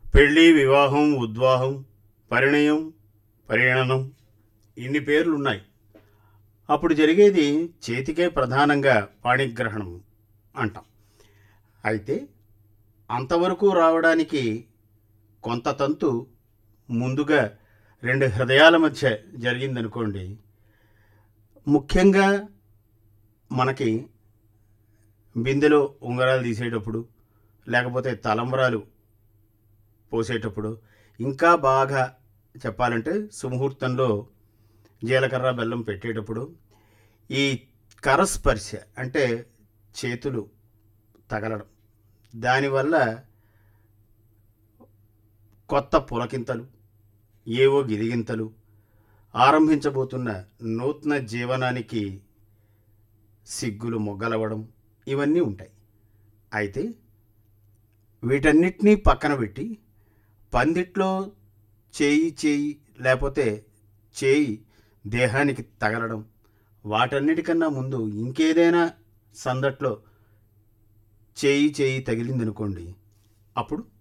పెళ్ళి వివాహం ఉద్వాహం పరిణయం పరిణనం ఇన్ని పేర్లు ఉన్నాయి అప్పుడు జరిగేది చేతికే ప్రధానంగా పాణిగ్రహణం అంటాం అయితే అంతవరకు రావడానికి కొంత తంతు ముందుగా రెండు హృదయాల మధ్య జరిగిందనుకోండి ముఖ్యంగా మనకి బిందెలో ఉంగరాలు తీసేటప్పుడు లేకపోతే తలంబరాలు పోసేటప్పుడు ఇంకా బాగా చెప్పాలంటే సుముహూర్తంలో జీలకర్ర బెల్లం పెట్టేటప్పుడు ఈ కరస్పర్శ అంటే చేతులు తగలడం దానివల్ల కొత్త పులకింతలు ఏవో గిలిగింతలు ఆరంభించబోతున్న నూతన జీవనానికి సిగ్గులు మొగ్గలవ్వడం ఇవన్నీ ఉంటాయి అయితే వీటన్నిటినీ పక్కన పెట్టి పందిట్లో చేయి చేయి లేకపోతే చేయి దేహానికి తగలడం వాటన్నిటికన్నా ముందు ఇంకేదైనా సందట్లో చేయి చేయి తగిలిందనుకోండి అప్పుడు